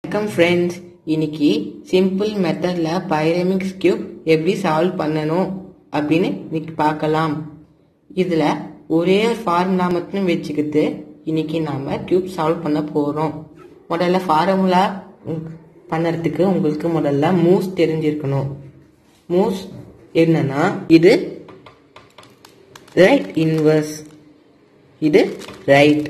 வணக்கம் ஃப்ரெண்ட்ஸ் இன்னைக்கு சிம்பிள் மெத்தட்ல பைரமிக்ஸ் கியூப் எப்படி சால்வ் பண்ணணும் அப்படின்னு இன்னைக்கு பார்க்கலாம் இதுல ஒரே ஒரு ஃபார்முலா மட்டும் வச்சுக்கிட்டு இன்னைக்கு நாம கியூப் சால்வ் பண்ண போறோம் முதல்ல ஃபார்முலா பண்ணறதுக்கு உங்களுக்கு முதல்ல மூஸ் தெரிஞ்சிருக்கணும் மூஸ் என்னன்னா இது ரைட் இன்வர்ஸ் இது ரைட்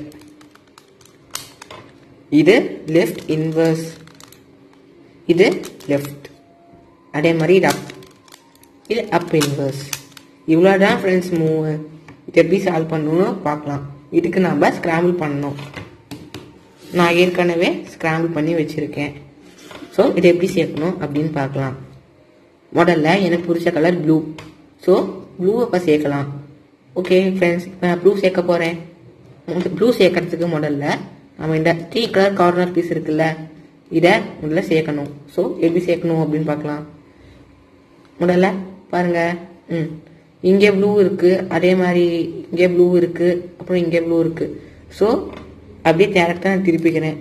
இது லெஃப்ட் இன்வர்ஸ் இது லெஃப்ட் அதே மாதிரி இது அப் இது அப் இன்வர்ஸ் இவ்வளோ தான் ஃப்ரெண்ட்ஸ் மூவ் இது எப்படி சால்வ் பண்ணணும்னு பார்க்கலாம் இதுக்கு நம்ம ஸ்க்ராம்பிள் பண்ணணும் நான் ஏற்கனவே ஸ்க்ராம்பிள் பண்ணி வச்சுருக்கேன் ஸோ இதை எப்படி சேர்க்கணும் அப்படின்னு பார்க்கலாம் முதல்ல எனக்கு பிடிச்ச கலர் ப்ளூ ஸோ ப்ளூவை இப்போ சேர்க்கலாம் ஓகே ஃப்ரெண்ட்ஸ் இப்போ நான் ப்ளூ சேர்க்க போகிறேன் ப்ளூ சேர்க்கறதுக்கு முதல்ல நம்ம இந்த த்ரீ கலர் கார்னர் பீஸ் இருக்குல்ல இதை முதல்ல சேர்க்கணும் ஸோ எப்படி சேர்க்கணும் அப்படின்னு பார்க்கலாம் முதல்ல பாருங்க ம் இங்கே ப்ளூ இருக்கு அதே மாதிரி இங்கே ப்ளூ இருக்கு அப்புறம் இங்கே ப்ளூ இருக்கு ஸோ அப்படியே டேரக்டாக நான் திருப்பிக்கிறேன்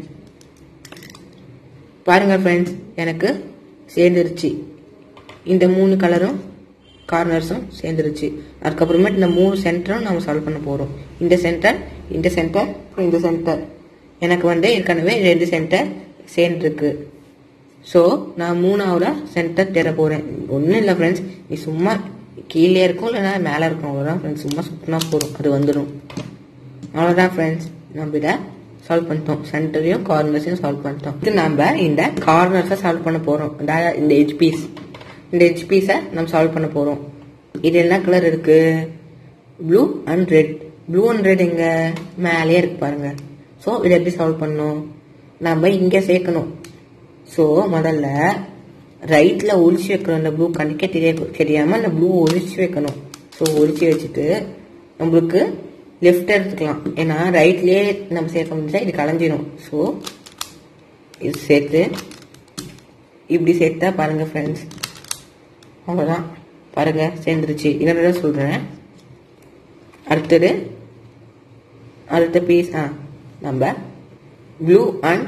பாருங்க ஃப்ரெண்ட்ஸ் எனக்கு சேர்ந்துருச்சு இந்த மூணு கலரும் கார்னர்ஸும் சேர்ந்துருச்சு அதுக்கப்புறமேட்டு இந்த மூணு சென்டரும் நம்ம சால்வ் பண்ண போகிறோம் இந்த சென்டர் இந்த சென்டர் அப்புறம் இந்த சென்டர் எனக்கு வந்து ஏற்கனவே ரெண்டு சென்டர் சேர்ந்துருக்கு ஸோ நான் மூணாவது சென்டர் தேட போகிறேன் ஒன்றும் இல்லை ஃப்ரெண்ட்ஸ் நீ சும்மா கீழே இருக்கும் இல்லைன்னா மேலே இருக்கும் அவ்வளோதான் ஃப்ரெண்ட்ஸ் சும்மா சுற்றினா போதும் அது வந்துடும் அவ்வளோதான் ஃப்ரெண்ட்ஸ் நம்ம இதை சால்வ் பண்ணிட்டோம் சென்டரையும் கார்னர்ஸையும் சால்வ் பண்ணிட்டோம் இது நம்ம இந்த கார்னர்ஸை சால்வ் பண்ண போகிறோம் இந்த எஜ் பீஸ் இந்த எஜ் பீஸை நம்ம சால்வ் பண்ண போகிறோம் இது என்ன கலர் இருக்கு blue and red blue and red எங்க மேலேயே இருக்கு பாருங்க ஸோ இதை எப்படி சால்வ் பண்ணணும் நம்ம இங்கே சேர்க்கணும் ஸோ முதல்ல ரைட்டில் ஒழிச்சு வைக்கணும் அந்த ப்ளூ கண்ணுக்கே தெரிய தெரியாமல் அந்த ப்ளூ ஒழிச்சு வைக்கணும் ஸோ ஒழிச்சு வச்சுட்டு நம்மளுக்கு லெஃப்ட் எடுத்துக்கலாம் ஏன்னா ரைட்லேயே நம்ம சேர்க்க முடிஞ்சா இது கலைஞ்சிடும் ஸோ இது சேர்த்து இப்படி சேர்த்தா பாருங்க ஃப்ரெண்ட்ஸ் அவ்வளோதான் பாருங்க சேர்ந்துருச்சு இன்னொரு சொல்கிறேன் அடுத்தது அடுத்த பீஸ் ஆ நம்ம ப்ளூ அண்ட்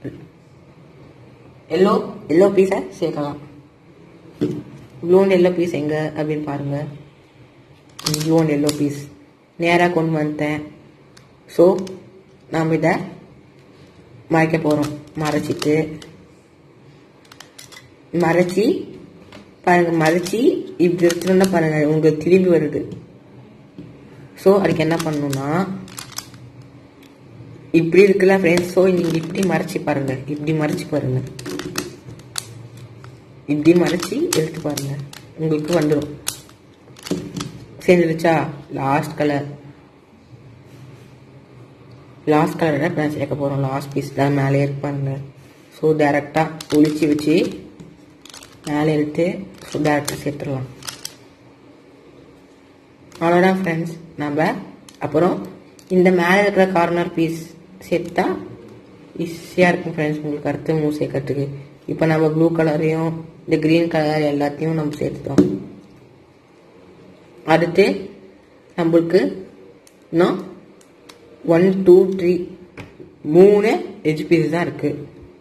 எல்லோ எல்லோ பீஸை சேர்க்கலாம் ப்ளூ அண்ட் எல்லோ பீஸ் எங்கே அப்படின்னு பாருங்க ப்ளூ அண்ட் எல்லோ பீஸ் நேராக கொண்டு வந்துட்டேன் ஸோ நாம் இதை மறைக்க போகிறோம் மறைச்சிட்டு மறைச்சி பாருங்க மறைச்சி இப்படி எடுத்துட்டோம்னா பாருங்க உங்களுக்கு திரும்பி வருது ஸோ அதுக்கு என்ன பண்ணணும்னா இப்படி இருக்குல்ல ஃப்ரெண்ட்ஸ் ஸோ நீங்க இப்படி மறைச்சி பாருங்க இப்படி மறைச்சி பாருங்க இப்படி மறைச்சி எடுத்து பாருங்க உங்களுக்கு வந்துடும் சேர்ந்துருச்சா லாஸ்ட் கலர் லாஸ்ட் கலர் தான் நான் சேர்க்க போகிறோம் லாஸ்ட் பீஸ் தான் மேலே இருப்பாங்க ஸோ டேரெக்டாக ஒழிச்சு வச்சு மேலே எடுத்து ஸோ டேரெக்டாக சேர்த்துடலாம் அவ்வளோதான் ஃப்ரெண்ட்ஸ் நம்ம அப்புறம் இந்த மேலே இருக்கிற கார்னர் பீஸ் சேர்த்தா ஈஸியாக இருக்கும் ஃப்ரெண்ட்ஸ் உங்களுக்கு அடுத்து மூ சேர்க்கறதுக்கு இப்போ நம்ம ப்ளூ கலரையும் இந்த க்ரீன் கலர் எல்லாத்தையும் நம்ம சேர்த்துட்டோம் அடுத்து நம்மளுக்கு இன்னும் ஒன் டூ த்ரீ மூணு எஜ் பீஸ் தான் இருக்கு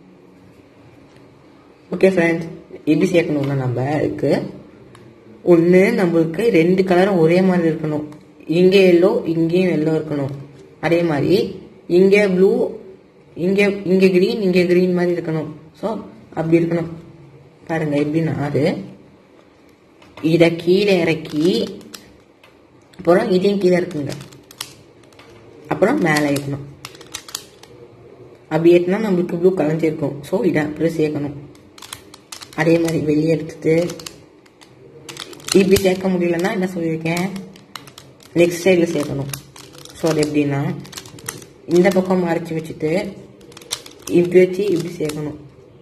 ஓகே ஃப்ரெண்ட்ஸ் எப்படி சேர்க்கணும்னா நம்ம இருக்கு ஒன்று நம்மளுக்கு ரெண்டு கலரும் ஒரே மாதிரி இருக்கணும் இங்கே எல்லோ இங்கேயும் எல்லோ இருக்கணும் அதே மாதிரி இங்கே ப்ளூ இங்கே இங்கே க்ரீன் இங்கே க்ரீன் மாதிரி இருக்கணும் ஸோ அப்படி இருக்கணும் பாருங்க எப்படின்னா அது இதை கீழே இறக்கி அப்புறம் இதையும் கீழே இருக்குங்க அப்புறம் மேலே ஏற்றணும் அப்படி ஏற்றினா நம்மளுக்கு ப்ளூ கலைஞ்சிருக்கும் ஸோ இதை அப்படி சேர்க்கணும் அதே மாதிரி வெளியே எடுத்துட்டு இப்படி சேர்க்க முடியலன்னா என்ன சொல்லியிருக்கேன் நெக்ஸ்ட் சைடில் சேர்க்கணும் ஸோ அது எப்படின்னா இந்த பக்கம் மறைச்சி வச்சுட்டு இப்படி வச்சு இப்படி சேர்க்கணும்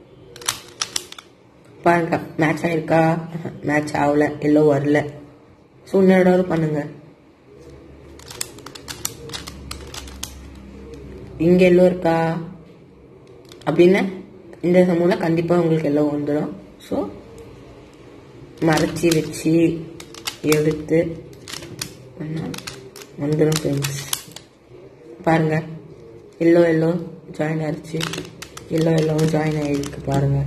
பாருங்க மேட்ச் ஆயிருக்கா மேட்ச் ஆகல எல்லோ வரல ஸோ இன்னொரு தடவை பண்ணுங்க இங்க எல்லோ இருக்கா அப்படின்னு இந்த சமூகம் கண்டிப்பாக உங்களுக்கு எல்லோ வந்துடும் ஸோ மறைச்சி வச்சு எடுத்து வந்துடும் ஃப்ரெண்ட்ஸ் பாருங்க எல்லோ எல்லோ ஜாயின் ஆயிடுச்சு எல்லாம் எல்லாம் ஜாயின் ஆகிருக்கு பாருங்க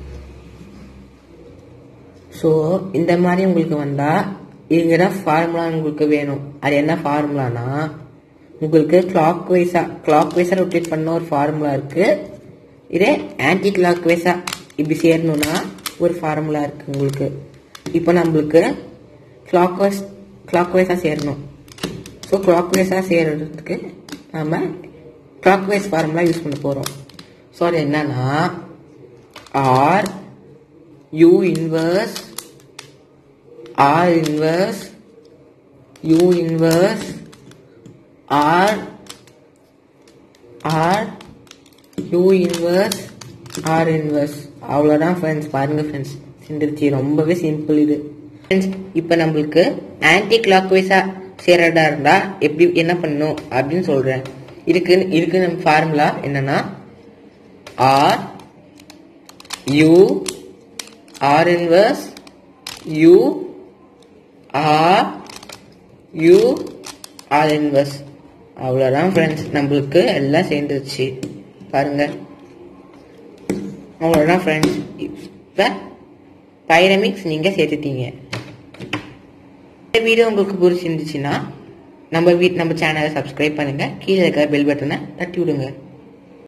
ஸோ இந்த மாதிரி உங்களுக்கு வந்தால் இங்கே தான் ஃபார்முலா உங்களுக்கு வேணும் அது என்ன ஃபார்முலானா உங்களுக்கு கிளாக் வைஸாக கிளாக் வைஸாக ரொட்டேட் பண்ண ஒரு ஃபார்முலா இருக்குது இதே ஆன்டி கிளாக் வைஸாக இப்படி சேரணும்னா ஒரு ஃபார்முலா இருக்குது உங்களுக்கு இப்போ நம்மளுக்கு கிளாக் வைஸ் கிளாக் வைஸாக சேரணும் ஸோ கிளாக் வைஸாக சேர்றதுக்கு நம்ம கிளாக் வைஸ் ஃபார்முலா யூஸ் பண்ண போகிறோம் ஸோ அது என்னன்னா R U inverse R inverse U inverse R R U inverse R inverse அவ்வளோதான் ஃப்ரெண்ட்ஸ் பாருங்க ஃப்ரெண்ட்ஸ் சிந்திருச்சு ரொம்பவே சிம்பிள் இது ஃப்ரெண்ட்ஸ் இப்போ நம்மளுக்கு ஆன்டி கிளாக் வைஸாக சேரடா இருந்தால் எப்படி என்ன பண்ணணும் அப்படின்னு சொல்கிறேன் இதுக்கு இதுக்கு நம்ம ஃபார்முலா என்னன்னா R U R inverse U R U R inverse அவ்வளோதான் ஃப்ரெண்ட்ஸ் நம்மளுக்கு எல்லாம் சேர்ந்துருச்சு பாருங்க அவ்வளோதான் ஃப்ரெண்ட்ஸ் இப்போ பைரமிக்ஸ் நீங்கள் சேர்த்துட்டீங்க இந்த வீடியோ உங்களுக்கு பிடிச்சிருந்துச்சுன்னா நம்ம வீட் நம்ம சேனலை சப்ஸ்கிரைப் பண்ணுங்கள் கீழே இருக்கிற பெல் பட்டனை தட்டி விடுங்க